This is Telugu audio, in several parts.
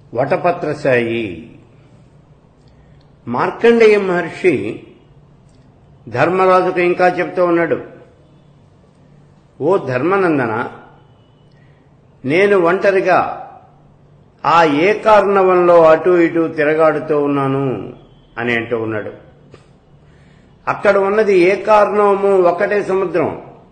వటపత్రశాయి మార్కండేయ మహర్షి ధర్మరాజుకు ఇంకా చెప్తూ ఉన్నాడు ఓ ధర్మనందన నేను ఒంటరిగా ఆ ఏ కారణవంలో అటు ఇటు తిరగాడుతూ ఉన్నాను అని అంటూ ఉన్నాడు అక్కడ ఉన్నది ఏ కారణము ఒకటే సముద్రం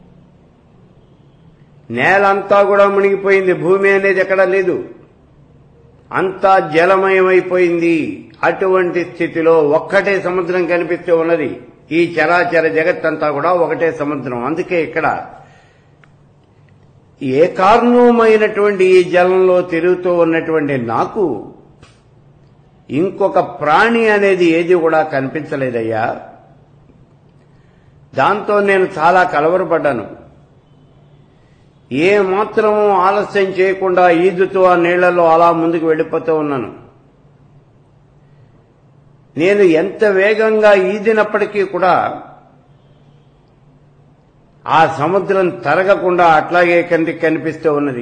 నేలంతా కూడా మునిగిపోయింది భూమి అనేది ఎక్కడా లేదు అంతా జలమయమైపోయింది అటువంటి స్థితిలో ఒక్కటే సముద్రం కనిపిస్తూ ఉన్నది ఈ చరాచర జగత్తంతా కూడా ఒకటే సముద్రం అందుకే ఇక్కడ ఏ కారణమైనటువంటి ఈ జలంలో తిరుగుతూ ఉన్నటువంటి నాకు ఇంకొక ప్రాణి అనేది ఏది కూడా కనిపించలేదయ్యా దాంతో నేను చాలా కలవరపడ్డాను ఏ మాత్రము ఆలస్యం చేయకుండా ఈదుతూ ఆ నీళ్లలో అలా ముందుకు వెళ్ళిపోతూ ఉన్నాను నేను ఎంత వేగంగా ఈదినప్పటికీ కూడా ఆ సముద్రం తరగకుండా అట్లాగే కంటికి కనిపిస్తూ ఉన్నది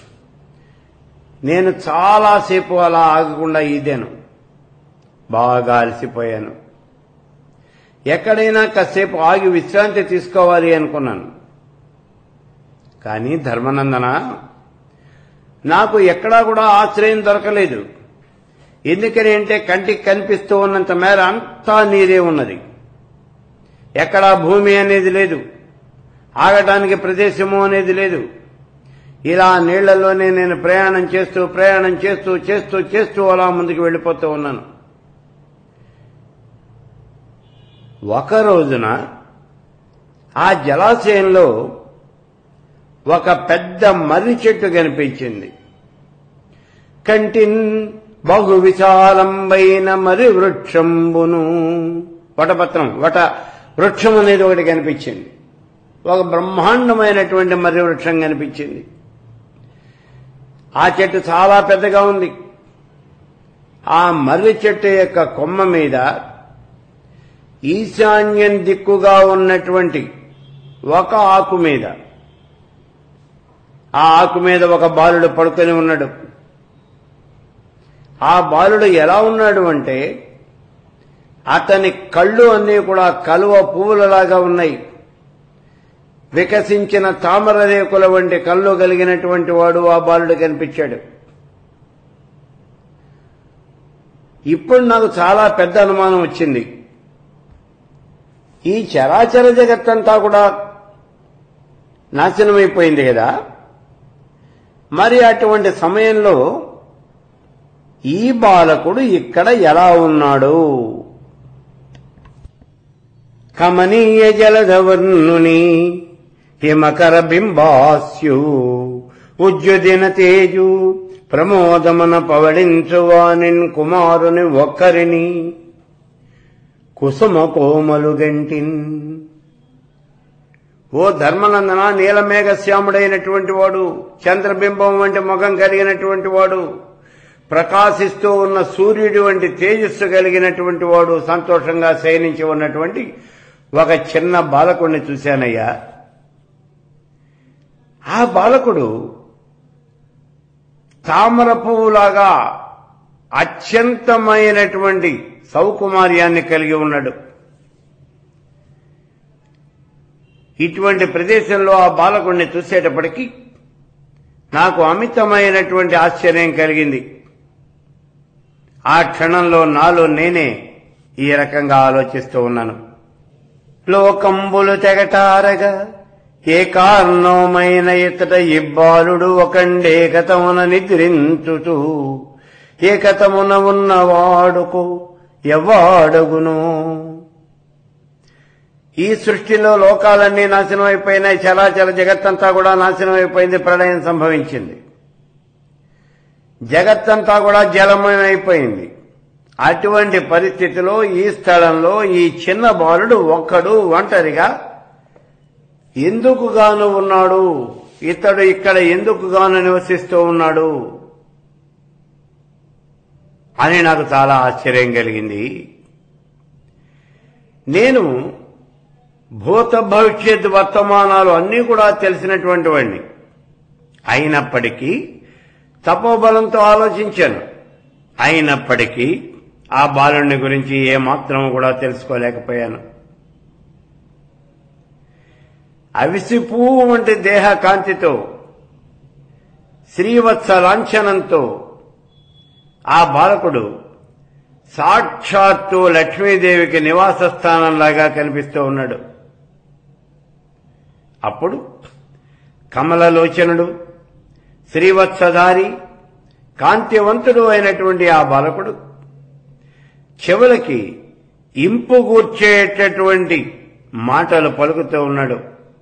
నేను చాలాసేపు అలా ఆగకుండా ఈదాను బాగా అలసిపోయాను ఎక్కడైనా కాసేపు ఆగి విశ్రాంతి తీసుకోవాలి అనుకున్నాను కానీ ధర్మనందన నాకు ఎక్కడా కూడా ఆశ్రయం దొరకలేదు ఎందుకని అంటే కంటికి కనిపిస్తూ ఉన్నంత మేర అంతా నీరే ఉన్నది ఎక్కడా భూమి అనేది లేదు ఆగటానికి ప్రదేశము అనేది లేదు ఇలా నీళ్లలోనే నేను ప్రయాణం చేస్తూ ప్రయాణం చేస్తూ చేస్తూ చేస్తూ అలా ముందుకు వెళ్ళిపోతూ ఉన్నాను ఒక రోజున ఆ జలాశయంలో ఒక పెద్ద మర్రి చెట్టు కనిపించింది కంటిన్ బహు విశాలంబైన మరి వృక్షంబును వటపత్రం వట వృక్షం అనేది ఒకటి కనిపించింది ఒక బ్రహ్మాండమైనటువంటి మర్రి వృక్షం కనిపించింది ఆ చెట్టు చాలా పెద్దగా ఉంది ఆ మర్రి చెట్టు యొక్క కొమ్మ మీద ఈశాన్యం దిక్కుగా ఉన్నటువంటి ఒక ఆకు మీద ఆ ఆకు మీద ఒక బాలుడు పడుకొని ఉన్నాడు ఆ బాలుడు ఎలా ఉన్నాడు అంటే అతని కళ్ళు అన్నీ కూడా కలువ పువ్వులలాగా ఉన్నాయి వికసించిన తామర రేకుల వంటి కళ్ళు కలిగినటువంటి వాడు ఆ బాలుడు కనిపించాడు ఇప్పుడు నాకు చాలా పెద్ద అనుమానం వచ్చింది ఈ చరాచర జగత్తంతా కూడా నాశనమైపోయింది కదా మరి అటువంటి సమయంలో ఈ బాలకుడు ఇక్కడ ఎలా ఉన్నాడు కమనీయ జలధవర్ణుని హిమకర బింబాస్యు ఉజ్జుదిన తేజు ప్రమోదమున పవడించువానిన్ కుమారుని ఒక్కరిని కుసుమ కోమలు గంటిన్ ఓ ధర్మనందన నీలమేఘ శ్యాముడైనటువంటి వాడు చంద్రబింబం వంటి ముఖం కలిగినటువంటి వాడు ప్రకాశిస్తూ ఉన్న సూర్యుడి వంటి తేజస్సు కలిగినటువంటి వాడు సంతోషంగా శయనించి ఉన్నటువంటి ఒక చిన్న బాలకుడిని చూశానయ్యా ఆ బాలకుడు తామర పువ్వులాగా అత్యంతమైనటువంటి సౌకుమార్యాన్ని కలిగి ఉన్నాడు ఇటువంటి ప్రదేశంలో ఆ బాలకుడిని చూసేటప్పటికీ నాకు అమితమైనటువంటి ఆశ్చర్యం కలిగింది ఆ క్షణంలో నాలో నేనే ఈ రకంగా ఆలోచిస్తూ ఉన్నాను లోకంబులు తెగటారగా ఏ కారణమైన ఇతట ఇబ్బాలుడు ఒకండే కథమున నిద్రించుతూ ఏ కథమున ఉన్నవాడుకు ఎవ్వాడగును ఈ సృష్టిలో లోకాలన్నీ నాశనం అయిపోయినాయి చలాచల జగత్తంతా కూడా నాశనం అయిపోయింది ప్రళయం సంభవించింది జగత్తంతా కూడా జలమయం అయిపోయింది అటువంటి పరిస్థితిలో ఈ స్థలంలో ఈ చిన్న బాలుడు ఒక్కడు ఒంటరిగా ఎందుకు గాను ఉన్నాడు ఇతడు ఇక్కడ ఎందుకు గాను నివసిస్తూ ఉన్నాడు అని నాకు చాలా ఆశ్చర్యం కలిగింది నేను భూత భవిష్యత్ వర్తమానాలు అన్నీ కూడా తెలిసినటువంటి వాడిని అయినప్పటికీ తపోబలంతో ఆలోచించాను అయినప్పటికీ ఆ బాలుని గురించి ఏమాత్రం కూడా తెలుసుకోలేకపోయాను అవిసి పువ్వు వంటి దేహ కాంతితో శ్రీవత్స లాంఛనంతో ఆ బాలకుడు సాక్షాత్తు లక్ష్మీదేవికి నివాస స్థానంలాగా కనిపిస్తూ ఉన్నాడు అప్పుడు కమలలోచనుడు శ్రీవత్సధారి కాంతివంతుడు అయినటువంటి ఆ బాలకుడు చెవులకి ఇంపు కూర్చేటటువంటి మాటలు పలుకుతూ ఉన్నాడు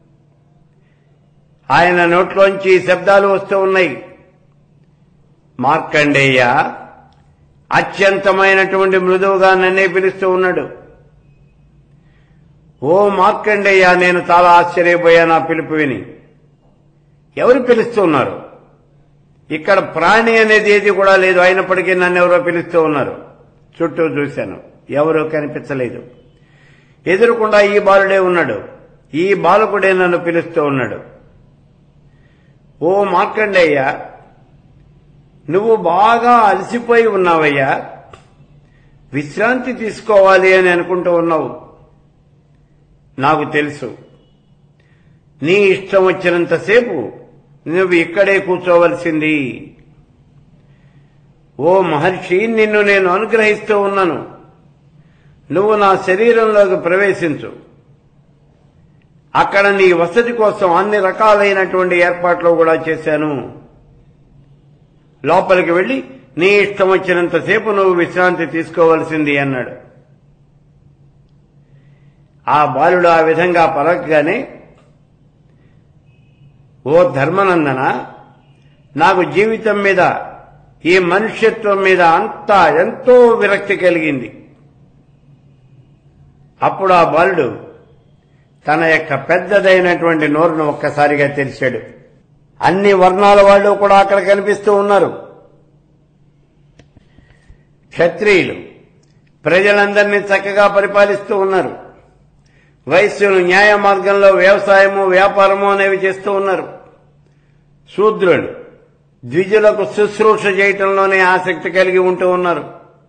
ఆయన నోట్లోంచి శబ్దాలు వస్తూ ఉన్నాయి మార్కండేయ అత్యంతమైనటువంటి మృదువుగా నన్నే పిలుస్తూ ఉన్నాడు ఓ మార్కండేయ నేను చాలా ఆశ్చర్యపోయాను ఆ పిలుపు విని ఎవరు పిలుస్తున్నారు ఇక్కడ ప్రాణి అనేది ఏది కూడా లేదు అయినప్పటికీ నన్ను ఎవరో పిలుస్తూ ఉన్నారు చుట్టూ చూశాను ఎవరూ కనిపించలేదు ఎదురుకుండా ఈ బాలుడే ఉన్నాడు ఈ బాలకుడే నన్ను పిలుస్తూ ఉన్నాడు ఓ మార్కండేయ నువ్వు బాగా అలసిపోయి ఉన్నావయ్యా విశ్రాంతి తీసుకోవాలి అని అనుకుంటూ ఉన్నావు నాకు తెలుసు నీ ఇష్టం వచ్చినంతసేపు నువ్వు ఇక్కడే కూర్చోవలసింది ఓ మహర్షి నిన్ను నేను అనుగ్రహిస్తూ ఉన్నాను నువ్వు నా శరీరంలోకి ప్రవేశించు అక్కడ నీ వసతి కోసం అన్ని రకాలైనటువంటి ఏర్పాట్లు కూడా చేశాను లోపలికి వెళ్లి నీ ఇష్టం వచ్చినంతసేపు నువ్వు విశ్రాంతి తీసుకోవలసింది అన్నాడు ఆ బాలుడు ఆ విధంగా పలకగానే ఓ ధర్మనందన నాకు జీవితం మీద ఈ మనుష్యత్వం మీద అంతా ఎంతో విరక్తి కలిగింది అప్పుడు ఆ బాలుడు తన యొక్క పెద్దదైనటువంటి నోరును ఒక్కసారిగా తెరిచాడు అన్ని వర్ణాల వాళ్ళు కూడా అక్కడ కనిపిస్తూ ఉన్నారు క్షత్రియులు ప్రజలందరినీ చక్కగా పరిపాలిస్తూ ఉన్నారు వైశ్యులు న్యాయ మార్గంలో వ్యవసాయము వ్యాపారము అనేవి చేస్తూ ఉన్నారు శూద్రులు ద్విజులకు శుశ్రూష చేయటంలోనే ఆసక్తి కలిగి ఉంటూ ఉన్నారు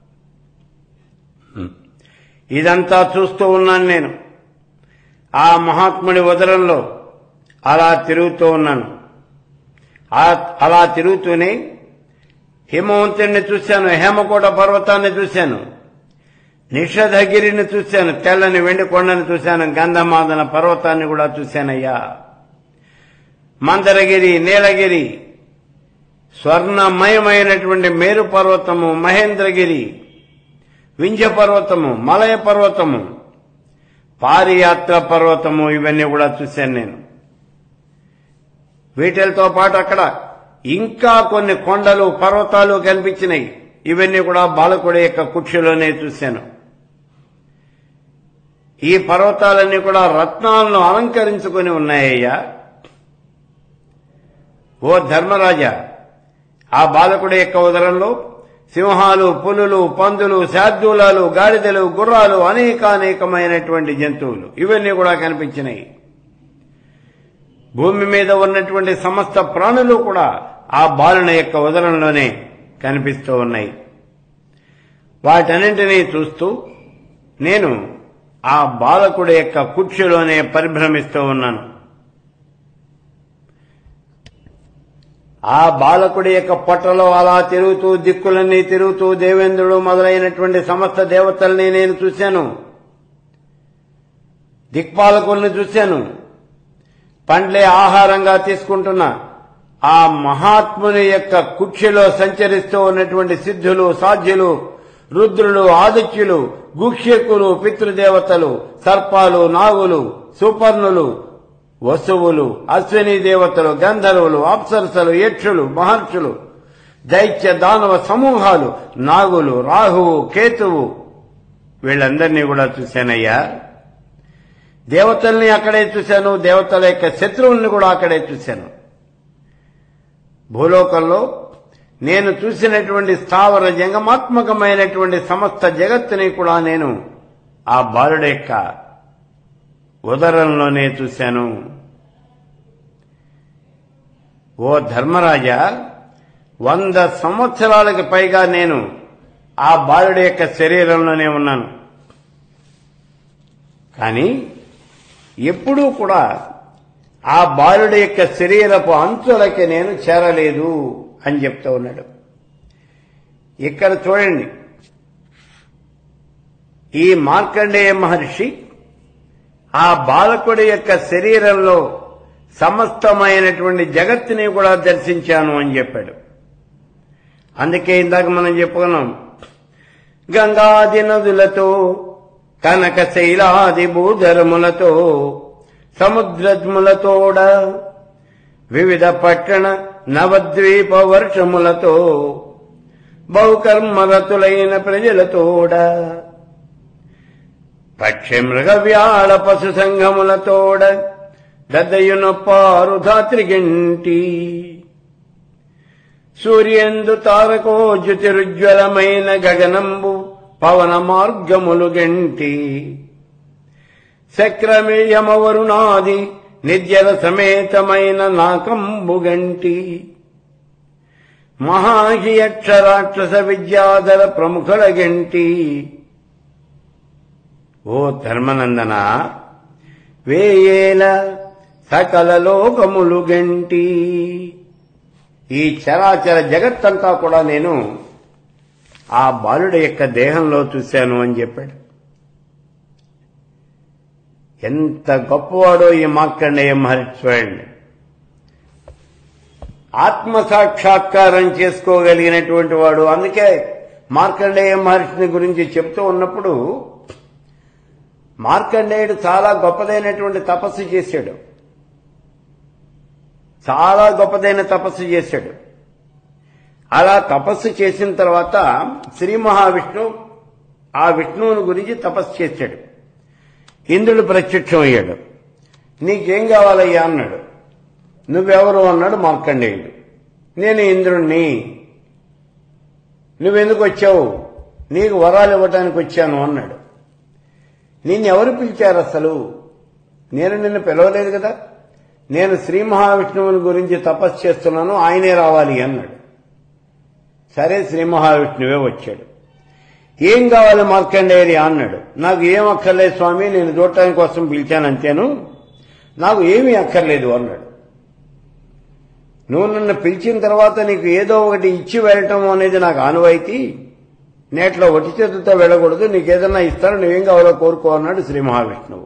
ఇదంతా చూస్తూ ఉన్నాను నేను ఆ మహాత్ముడి ఉదరంలో అలా తిరుగుతూ ఉన్నాను అలా తిరుగుతూనే హిమవంతుడిని చూశాను హేమకోట పర్వతాన్ని చూశాను నిషధగిరిని చూశాను తెల్లని వెండి కొండని చూశాను గంధమాదన పర్వతాన్ని కూడా చూశానయ్యా మందరగిరి నీలగిరి స్వర్ణమయమైనటువంటి మేరు పర్వతము మహేంద్రగిరి వింజ పర్వతము మలయ పర్వతము పారియాత్ర పర్వతము ఇవన్నీ కూడా చూశాను నేను వీటితో పాటు అక్కడ ఇంకా కొన్ని కొండలు పర్వతాలు కనిపించినాయి ఇవన్నీ కూడా బాలకుడి యొక్క కుక్షిలోనే చూశాను ఈ పర్వతాలన్నీ కూడా రత్నాలను అలంకరించుకొని ఉన్నాయ్యా ఓ ధర్మరాజా ఆ బాలకుడి యొక్క ఉదరంలో సింహాలు పులులు పందులు శార్దూలాలు గాడిదలు గుర్రాలు అనేకానేకమైనటువంటి జంతువులు ఇవన్నీ కూడా కనిపించినాయి భూమి మీద ఉన్నటువంటి సమస్త ప్రాణులు కూడా ఆ బాలుని యొక్క ఉదరంలోనే కనిపిస్తూ ఉన్నాయి వాటన్నింటినీ చూస్తూ నేను ఆ బాలకుడి యొక్క కుర్చీలోనే పరిభ్రమిస్తూ ఉన్నాను ఆ బాలకుడి యొక్క పొట్టలో అలా తిరుగుతూ దిక్కులన్నీ తిరుగుతూ దేవేంద్రుడు మొదలైనటువంటి సమస్త దేవతల్ని నేను చూశాను దిక్పాలకుల్ని చూశాను పండ్లే ఆహారంగా తీసుకుంటున్న ఆ మహాత్ముని యొక్క కుక్షిలో సంచరిస్తూ ఉన్నటువంటి సిద్ధులు సాధ్యులు రుద్రులు ఆదిత్యులు గుక్షకులు పితృదేవతలు సర్పాలు నాగులు సుపర్ణులు వసువులు అశ్విని దేవతలు గంధర్వులు అప్సరసలు యక్షులు మహర్షులు దైత్య దానవ సమూహాలు నాగులు రాహువు కేతువు వీళ్ళందరినీ కూడా చూశానయ్యా దేవతల్ని అక్కడే చూశాను దేవతల యొక్క శత్రువుల్ని కూడా అక్కడే చూశాను భూలోకంలో నేను చూసినటువంటి స్థావర జంగమాత్మకమైనటువంటి సమస్త జగత్తుని కూడా నేను ఆ బాలుడు యొక్క ఉదరంలోనే చూశాను ఓ ధర్మరాజా వంద సంవత్సరాలకు పైగా నేను ఆ బాలుడి యొక్క శరీరంలోనే ఉన్నాను కానీ ఎప్పుడూ కూడా ఆ బాలుడి యొక్క శరీరపు అంచులకి నేను చేరలేదు అని చెప్తూ ఉన్నాడు ఇక్కడ చూడండి ఈ మార్కండేయ మహర్షి ఆ బాలకుడి యొక్క శరీరంలో సమస్తమైనటువంటి జగత్తుని కూడా దర్శించాను అని చెప్పాడు అందుకే ఇందాక మనం చెప్పుకున్నాం గంగాది నదులతో కనక శైలాది భూధరములతో సముద్రములతోడ వివిధ పట్టణ నవద్వీప వర్షములతో బహుకర్మరతులైన ప్రజలతోడ పక్షి మృగ వ్యాళ పశు సంఘములతోడ దద్దయును పారు ధాత్రిగంటి సూర్యందు తారకో జ్యుతిరుజ్వలమైన గగనంబు పవన మార్గములు గంటి శక్రమేయమవరుణాది నిద్యల సమేతమైన నాకంబు గంటి మహాహియక్షరాక్షస విద్యాధర ప్రముఖుల గంటి ఓ ధర్మనందన వేయేల సకల లోకములు గంటి ఈ చరాచర జగత్తంతా కూడా నేను ఆ బాలుడి యొక్క దేహంలో చూశాను అని చెప్పాడు ఎంత గొప్పవాడో ఈ మార్కండేయ మహర్షి చూడండి ఆత్మ సాక్షాత్కారం చేసుకోగలిగినటువంటి వాడు అందుకే మార్కండేయ మహర్షిని గురించి చెప్తూ ఉన్నప్పుడు మార్కండేయుడు చాలా గొప్పదైనటువంటి తపస్సు చేశాడు చాలా గొప్పదైన తపస్సు చేశాడు అలా తపస్సు చేసిన తర్వాత శ్రీ మహావిష్ణు ఆ విష్ణువుని గురించి తపస్సు చేశాడు ఇంద్రుడు ప్రత్యక్షం అయ్యాడు నీకేం కావాలయ్యా అన్నాడు నువ్వెవరు అన్నాడు మార్కండేయుడు నేను ఇంద్రుణ్ణి నువ్వెందుకు వచ్చావు నీకు వరాలు ఇవ్వటానికి వచ్చాను అన్నాడు నిన్నెవరు పిలిచారు అసలు నేను నిన్ను పిలవలేదు కదా నేను శ్రీ మహావిష్ణువుని గురించి తపస్సు చేస్తున్నాను ఆయనే రావాలి అన్నాడు సరే శ్రీ మహావిష్ణువే వచ్చాడు ఏం కావాలి మార్కండేయరి అన్నాడు నాకు ఏం అక్కర్లేదు స్వామి నేను చూడటానికి కోసం పిలిచాను అంతేను నాకు ఏమీ అక్కర్లేదు అన్నాడు నువ్వు నన్ను పిలిచిన తర్వాత నీకు ఏదో ఒకటి ఇచ్చి వెళ్ళటం అనేది నాకు ఆనువైతి నేట్లో ఒట్టి చేతులతో వెళ్ళకూడదు నీకు ఏదన్నా ఇస్తాను నువ్వేం కావాలో కోరుకో అన్నాడు శ్రీ మహావిష్ణువు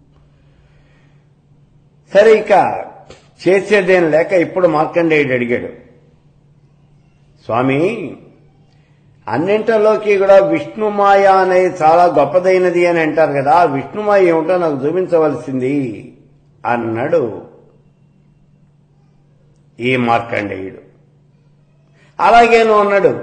సరే ఇక చేసేదేం లేక ఇప్పుడు మార్కండేయుడు అడిగాడు స్వామి అన్నింటిలోకి కూడా విష్ణుమాయ అనేది చాలా గొప్పదైనది అని అంటారు కదా ఆ విష్ణుమాయ ఏమిటో నాకు చూపించవలసింది అన్నాడు ఈ మార్కండేయుడు అలాగేను అన్నాడు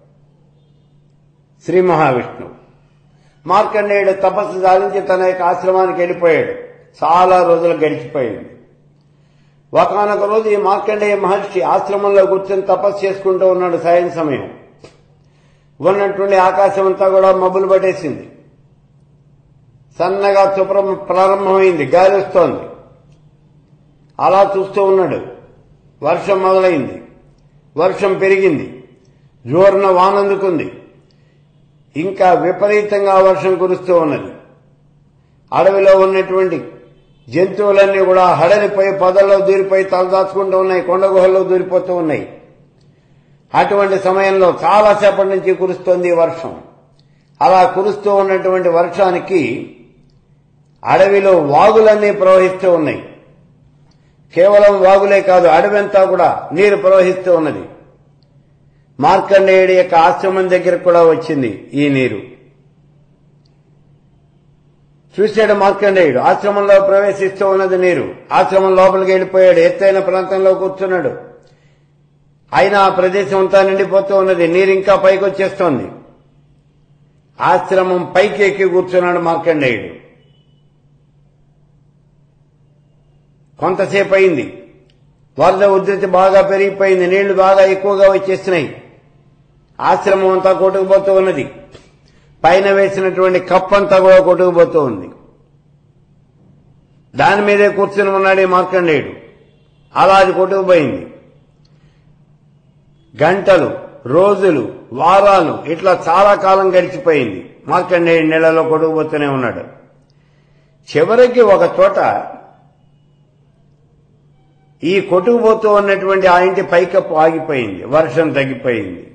శ్రీ మహావిష్ణువు మార్కండేయుడు తపస్సు సాధించి తన యొక్క ఆశ్రమానికి వెళ్ళిపోయాడు చాలా రోజులు గడిచిపోయింది ఒకనొక రోజు ఈ మార్కండేయ మహర్షి ఆశ్రమంలో కూర్చొని తపస్సు చేసుకుంటూ ఉన్నాడు సాయం సమయం ఉన్నటువంటి ఆకాశం అంతా కూడా మబ్బులు పట్టేసింది సన్నగా శుభ్రం ప్రారంభమైంది గాలి వస్తోంది అలా చూస్తూ ఉన్నాడు వర్షం మొదలైంది వర్షం పెరిగింది జోరున వానందుకుంది ఇంకా విపరీతంగా వర్షం కురుస్తూ ఉన్నది అడవిలో ఉన్నటువంటి జంతువులన్నీ కూడా హడలిపోయి పొదల్లో దూరిపోయి తలదాచుకుంటూ ఉన్నాయి కొండ గుహల్లో దూరిపోతూ ఉన్నాయి అటువంటి సమయంలో చాలాసేపటి నుంచి కురుస్తోంది వర్షం అలా కురుస్తూ ఉన్నటువంటి వర్షానికి అడవిలో వాగులన్నీ ప్రవహిస్తూ ఉన్నాయి కేవలం వాగులే కాదు అడవంతా కూడా నీరు ప్రవహిస్తూ ఉన్నది మార్కండేయుడి యొక్క ఆశ్రమం దగ్గర కూడా వచ్చింది ఈ నీరు చూశాడు మార్కండేయుడు ఆశ్రమంలో ప్రవేశిస్తూ ఉన్నది నీరు ఆశ్రమం లోపలికి వెళ్ళిపోయాడు ఎత్తైన ప్రాంతంలో కూర్చున్నాడు అయినా ఆ ప్రదేశం అంతా నిండిపోతూ ఉన్నది నీరు ఇంకా పైకి వచ్చేస్తోంది ఆశ్రమం పైకి ఎక్కి కూర్చున్నాడు మార్కండేయుడు కొంతసేపు అయింది వరద ఉధృతి బాగా పెరిగిపోయింది నీళ్లు బాగా ఎక్కువగా వచ్చేస్తున్నాయి ఆశ్రమం అంతా కొట్టుకుపోతూ ఉన్నది పైన వేసినటువంటి కప్పంతా కూడా కొట్టుకుపోతూ ఉంది దాని మీదే కూర్చుని ఉన్నాడు ఈ మార్కండేయుడు అలా అది కొట్టుకుపోయింది గంటలు రోజులు వారాలు ఇట్లా చాలా కాలం గడిచిపోయింది మార్కండేయుడు నెలలో కొడుకుపోతూనే ఉన్నాడు చివరికి ఒక చోట ఈ కొట్టుకుపోతూ ఉన్నటువంటి ఆ ఇంటి పైకప్పు ఆగిపోయింది వర్షం తగ్గిపోయింది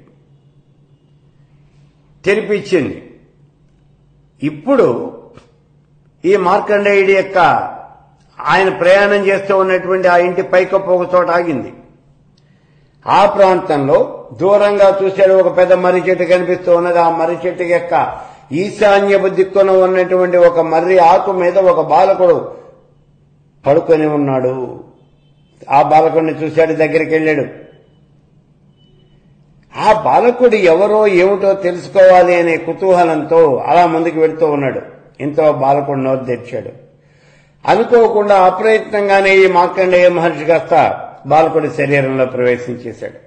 తెరిపిచ్చింది ఇప్పుడు ఈ మార్కండేయుడి యొక్క ఆయన ప్రయాణం చేస్తూ ఉన్నటువంటి ఆ ఇంటి పైకప్పు ఒక చోట ఆగింది ఆ ప్రాంతంలో దూరంగా చూశాడు ఒక పెద్ద మర్రి చెట్టు కనిపిస్తూ ఉన్నది ఆ మర్రి చెట్టు యొక్క ఈశాన్యపు దిక్కున ఉన్నటువంటి ఒక మర్రి ఆకు మీద ఒక బాలకుడు పడుకొని ఉన్నాడు ఆ బాలకుడిని చూశాడు దగ్గరికి వెళ్ళాడు ఆ బాలకుడు ఎవరో ఏమిటో తెలుసుకోవాలి అనే కుతూహలంతో అలా ముందుకు వెళుతూ ఉన్నాడు ఇంతలో బాలకుడు నోరు తెరిచాడు అనుకోకుండా అప్రయత్నంగానే ఈ మార్కండేయ మహర్షి కాస్త బాలకుడి శరీరంలో ప్రవేశించేశాడు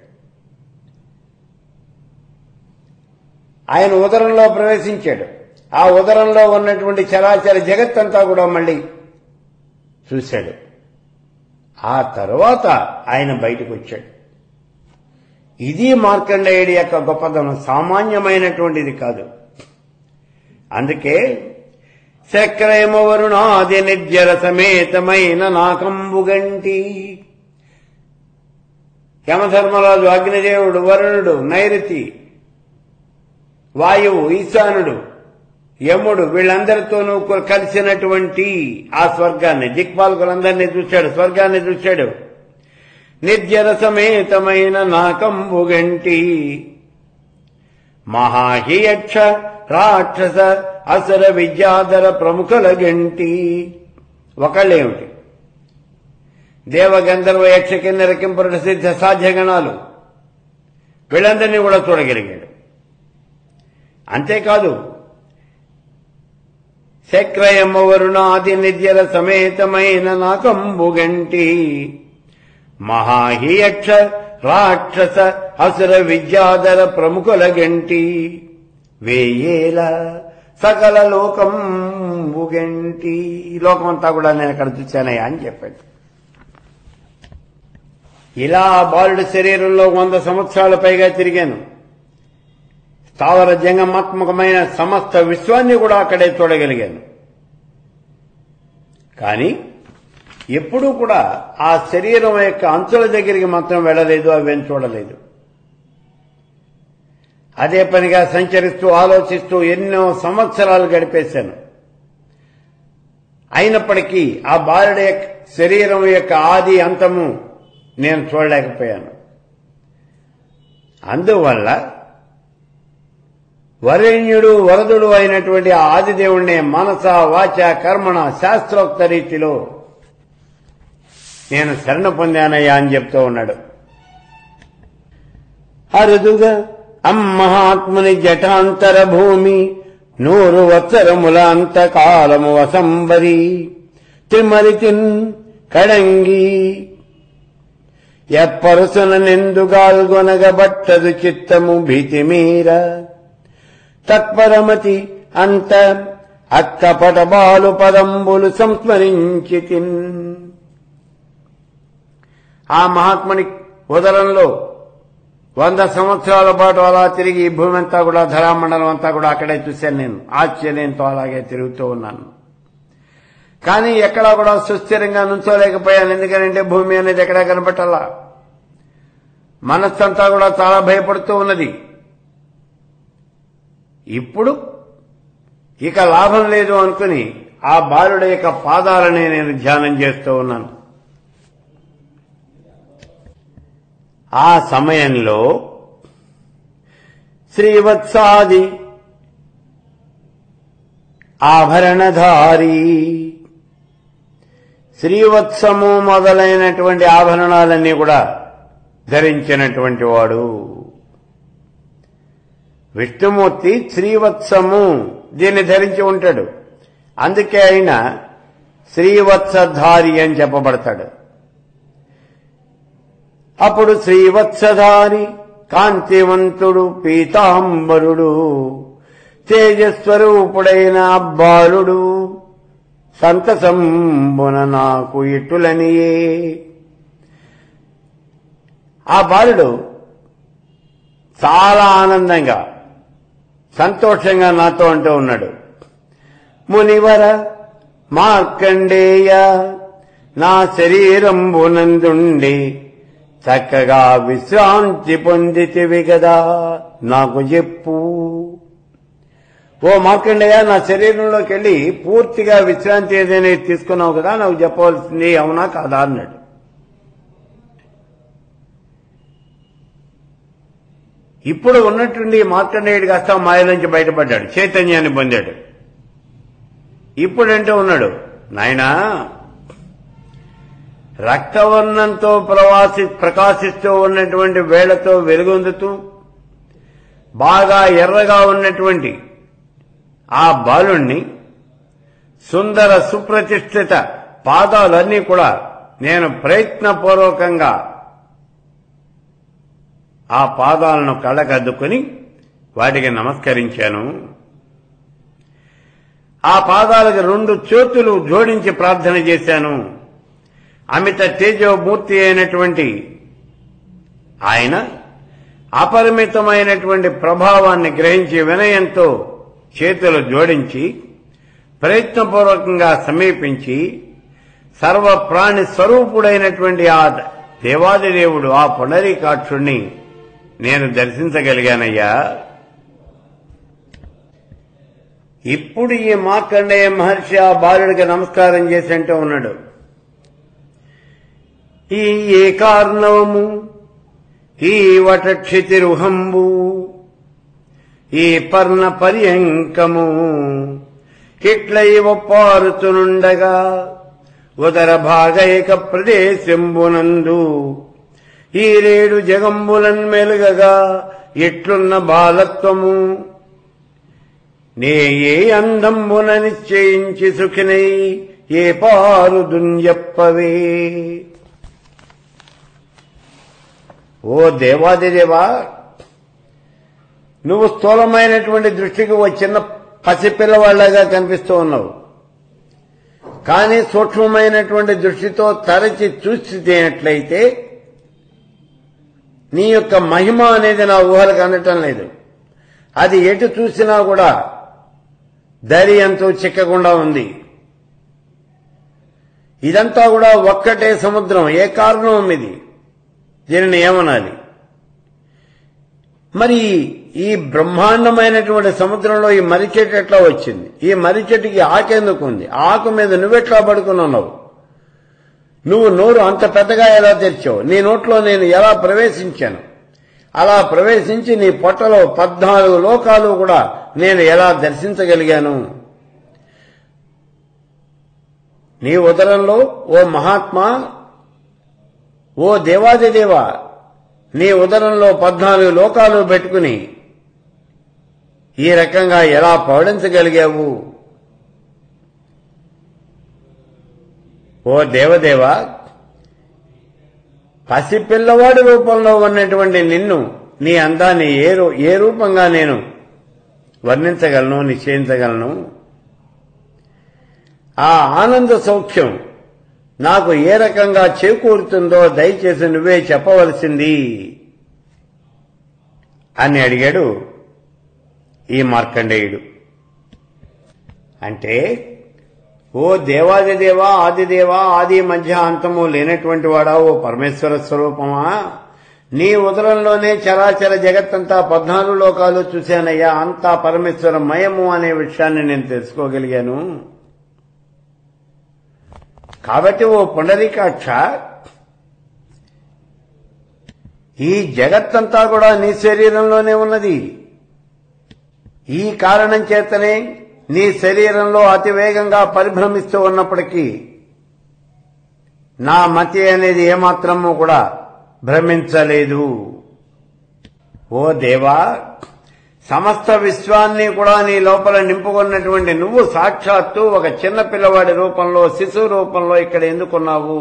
ఆయన ఉదరంలో ప్రవేశించాడు ఆ ఉదరంలో ఉన్నటువంటి చరాచర జగత్తంతా కూడా మళ్ళీ చూశాడు ఆ తరువాత ఆయన బయటకు వచ్చాడు ఇది మార్కండేయుడి యొక్క గొప్పదనం సామాన్యమైనటువంటిది కాదు అందుకే శక్రయమ వరుణాది నిర్జర సమేతమైన నాకంబుగంటి యమధర్మరాజు అగ్నిదేవుడు వరుణుడు నైరుతి వాయువు ఈశానుడు యముడు వీళ్ళందరితోనూ కలిసినటువంటి ఆ స్వర్గాన్ని దిక్పాలకులందరినీ చూశాడు స్వర్గాన్ని చూశాడు నిర్జర సమేతమైన నాకంబుగంటి మహాహియక్ష రాక్షస అసర విద్యాధర ప్రముఖుల గంటి ఒకళ్ళేమిటి దేవగంధర్వ యక్ష కిన్నెర కింపురుడ సిద్ధ సాధ్యగణాలు వీళ్ళందరినీ కూడా చూడగలిగాడు అంతేకాదు శక్రయమ్మ వరుణాది నిద్యల సమేతమైన నాకంబుగంటి మహాహియక్ష రాక్షస అసుర విద్యాధర ప్రముఖుల గంటి వేయేల సకల లోకం గంటి లోకమంతా కూడా నేను అక్కడ చూశానయ్యా అని చెప్పాడు ఇలా బాలుడి శరీరంలో వంద సంవత్సరాల పైగా తిరిగాను స్థావర జంగమాత్మకమైన సమస్త విశ్వాన్ని కూడా అక్కడే చూడగలిగాను కానీ ఎప్పుడూ కూడా ఆ శరీరం యొక్క అంచుల దగ్గరికి మాత్రం వెళ్ళలేదు అవేం చూడలేదు అదే పనిగా సంచరిస్తూ ఆలోచిస్తూ ఎన్నో సంవత్సరాలు గడిపేశాను అయినప్పటికీ ఆ బాలుడి యొక్క శరీరం యొక్క ఆది అంతము నేను చూడలేకపోయాను అందువల్ల వరేణ్యుడు వరదుడు అయినటువంటి ఆ ఆదిదేవుణ్ణి మనస వాచ కర్మణ శాస్త్రోక్త రీతిలో నేను శరణ పొందానయ్యా అని చెప్తూ ఉన్నాడు అరుదుగా అమ్మహాత్ముని జటాంతర భూమి నూరు వత్సరముల అంతకాలము వసంబరి త్రిమరితిన్ కడంగి ఎప్పరుసన నిందుగాల్గొనగబట్టదు చిత్తము భీతిమీర తత్పరమతి అంత అక్కపట బాలు పదంబులు సంస్మరించి ఆ మహాత్ముని ఉదరంలో వంద సంవత్సరాల పాటు అలా తిరిగి ఈ భూమి అంతా కూడా ధరామండలం అంతా కూడా అక్కడే చూశాను నేను ఆశ్చర్యంతో అలాగే తిరుగుతూ ఉన్నాను కానీ ఎక్కడా కూడా సుస్థిరంగా నుంచోలేకపోయాను ఎందుకంటే భూమి అనేది ఎక్కడా కనపట్టాలా మనస్సంతా కూడా చాలా భయపడుతూ ఉన్నది ఇప్పుడు ఇక లాభం లేదు అనుకుని ఆ బాలుడి యొక్క పాదాలని నేను ధ్యానం చేస్తూ ఉన్నాను ఆ సమయంలో శ్రీవత్సాది ఆభరణధారి శ్రీవత్సము మొదలైనటువంటి ఆభరణాలన్నీ కూడా ధరించినటువంటి వాడు విష్ణుమూర్తి శ్రీవత్సము దీన్ని ధరించి ఉంటాడు అందుకే ఆయన శ్రీవత్సధారి అని చెప్పబడతాడు అప్పుడు శ్రీవత్సధారి కాంతివంతుడు పీతాంబరుడు తేజస్వరూపుడైన బాలుడు సంతసంబున నాకు ఇటులనియే ఆ బాలుడు చాలా ఆనందంగా సంతోషంగా నాతో అంటూ ఉన్నాడు మునివర మార్కండేయ నా శరీరంబునందుండి చక్కగా విశ్రాంతి పొందితివి కదా నాకు చెప్పు ఓ మార్కండేయ నా శరీరంలోకి వెళ్ళి పూర్తిగా విశ్రాంతి ఏదైనా తీసుకున్నావు కదా నాకు చెప్పవలసింది అవునా కాదా అన్నాడు ఇప్పుడు ఉన్నట్టుండి మార్కండేయుడు కాస్త మాయ నుంచి బయటపడ్డాడు చైతన్యాన్ని పొందాడు ఇప్పుడంటే ఉన్నాడు నాయనా రక్తవర్ణంతో ప్రవాసి ప్రకాశిస్తూ ఉన్నటువంటి వేళ్లతో వెలుగొందుతూ బాగా ఎర్రగా ఉన్నటువంటి ఆ బాలుణ్ణి సుందర సుప్రతిష్ఠిత పాదాలన్నీ కూడా నేను ప్రయత్నపూర్వకంగా ఆ పాదాలను కళ్ళకద్దుకుని వాటికి నమస్కరించాను ఆ పాదాలకు రెండు చేతులు జోడించి ప్రార్థన చేశాను అమిత తేజోమూర్తి అయినటువంటి ఆయన అపరిమితమైనటువంటి ప్రభావాన్ని గ్రహించి వినయంతో చేతులు జోడించి ప్రయత్నపూర్వకంగా సమీపించి సర్వ ప్రాణి స్వరూపుడైనటువంటి ఆ దేవాదిదేవుడు ఆ పునరీకాక్షుణ్ణి నేను దర్శించగలిగానయ్యా ఇప్పుడు ఈ మార్కండేయ మహర్షి ఆ బాలుడికి నమస్కారం చేసి అంటూ ఉన్నాడు ఈ ఏ కారణము ఈ వటక్షితిరుహంబు ఈ పర్ణ పర్యంకము కిట్లైవ పారుతునుండగా ఉదర భాగైక ప్రదేశంబునందు ఈ రేడు జగంబులన్ మెలుగగా ఎట్లున్న బాలత్వము నే ఏ అందంబున నిశ్చయించి సుఖినై ఏ పారు దున్యప్పవే ఓ దేవాదిదేవా నువ్వు స్థూలమైనటువంటి దృష్టికి ఓ చిన్న పసిపిల్లవాళ్లాగా కనిపిస్తూ ఉన్నావు కానీ సూక్ష్మమైనటువంటి దృష్టితో తరచి చూసినట్లయితే నీ యొక్క మహిమ అనేది నా ఊహలకు అందటం లేదు అది ఎటు చూసినా కూడా దరి ఎంతో చిక్కకుండా ఉంది ఇదంతా కూడా ఒక్కటే సముద్రం ఏ కారణం ఇది దీనిని ఏమనాలి మరి ఈ బ్రహ్మాండమైనటువంటి సముద్రంలో ఈ మర్రి చెట్టు ఎట్లా వచ్చింది ఈ మర్రి చెట్టుకి ఆకెందుకు ఉంది ఆకు మీద నువ్వెట్లా పడుకున్నావు నువ్వు నోరు అంత పెద్దగా ఎలా తెరిచావు నీ నోట్లో నేను ఎలా ప్రవేశించాను అలా ప్రవేశించి నీ పొట్టలో పద్నాలుగు లోకాలు కూడా నేను ఎలా దర్శించగలిగాను నీ ఉదరంలో ఓ మహాత్మా ఓ దేవాదిదేవ నీ ఉదరంలో పద్నాలుగు లోకాలు పెట్టుకుని ఈ రకంగా ఎలా పౌడించగలిగావు ఓ దేవదేవ పసిపిల్లవాడి రూపంలో ఉన్నటువంటి నిన్ను నీ అందాన్ని ఏ రూ- ఏ రూపంగా నేను వర్ణించగలను నిశ్చయించగలను ఆ ఆనంద సౌఖ్యం నాకు ఏ రకంగా చేకూరుతుందో దయచేసి నువ్వే చెప్పవలసింది అని అడిగాడు ఈ మార్కండేయుడు అంటే ఓ దేవాదిదేవా ఆదిదేవా ఆది మధ్య అంతము లేనటువంటి వాడా ఓ పరమేశ్వర స్వరూపమా నీ ఉదరంలోనే చరాచర జగత్తంతా పద్నాలుగు లోకాలు చూశానయ్యా అంతా పరమేశ్వర మయము అనే విషయాన్ని నేను తెలుసుకోగలిగాను కాబట్టి ఓ పుండరీకాక్ష ఈ జగత్తంతా కూడా నీ శరీరంలోనే ఉన్నది ఈ కారణం చేతనే నీ శరీరంలో అతి వేగంగా పరిభ్రమిస్తూ ఉన్నప్పటికీ నా మతి అనేది ఏమాత్రము కూడా భ్రమించలేదు ఓ దేవా సమస్త విశ్వాన్ని కూడా నీ లోపల నింపుకున్నటువంటి నువ్వు సాక్షాత్తు ఒక చిన్న పిల్లవాడి రూపంలో శిశువు రూపంలో ఇక్కడ ఎందుకున్నావు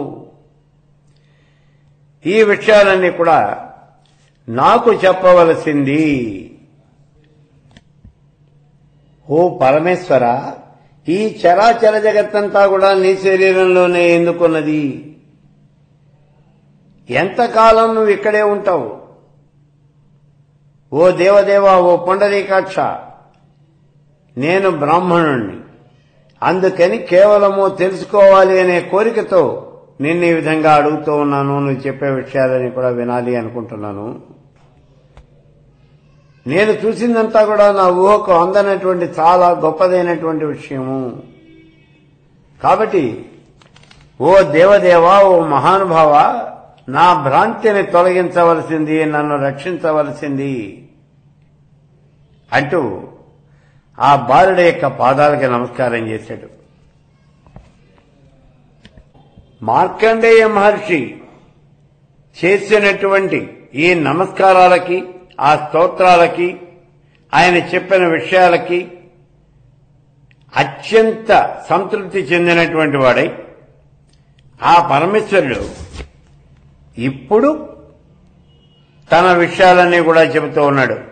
ఈ విషయాలన్నీ కూడా నాకు చెప్పవలసింది ఓ పరమేశ్వర ఈ చరాచర జగత్తంతా కూడా నీ శరీరంలోనే ఎందుకున్నది ఎంతకాలం నువ్వు ఇక్కడే ఉంటావు ఓ దేవదేవ ఓ పుండరీకాక్ష నేను బ్రాహ్మణుణ్ణి అందుకని కేవలము తెలుసుకోవాలి అనే కోరికతో నిన్ను ఈ విధంగా అడుగుతూ ఉన్నాను నువ్వు చెప్పే విషయాలని కూడా వినాలి అనుకుంటున్నాను నేను చూసిందంతా కూడా నా ఊహకు అందనటువంటి చాలా గొప్పదైనటువంటి విషయము కాబట్టి ఓ దేవదేవ ఓ మహానుభావ నా భ్రాంతిని తొలగించవలసింది నన్ను రక్షించవలసింది అంటూ ఆ బాలుడి యొక్క పాదాలకి నమస్కారం చేశాడు మార్కండేయ మహర్షి చేసినటువంటి ఈ నమస్కారాలకి ఆ స్తోత్రాలకి ఆయన చెప్పిన విషయాలకి అత్యంత సంతృప్తి చెందినటువంటి వాడై ఆ పరమేశ్వరుడు ఇప్పుడు తన విషయాలన్నీ కూడా చెబుతూ ఉన్నాడు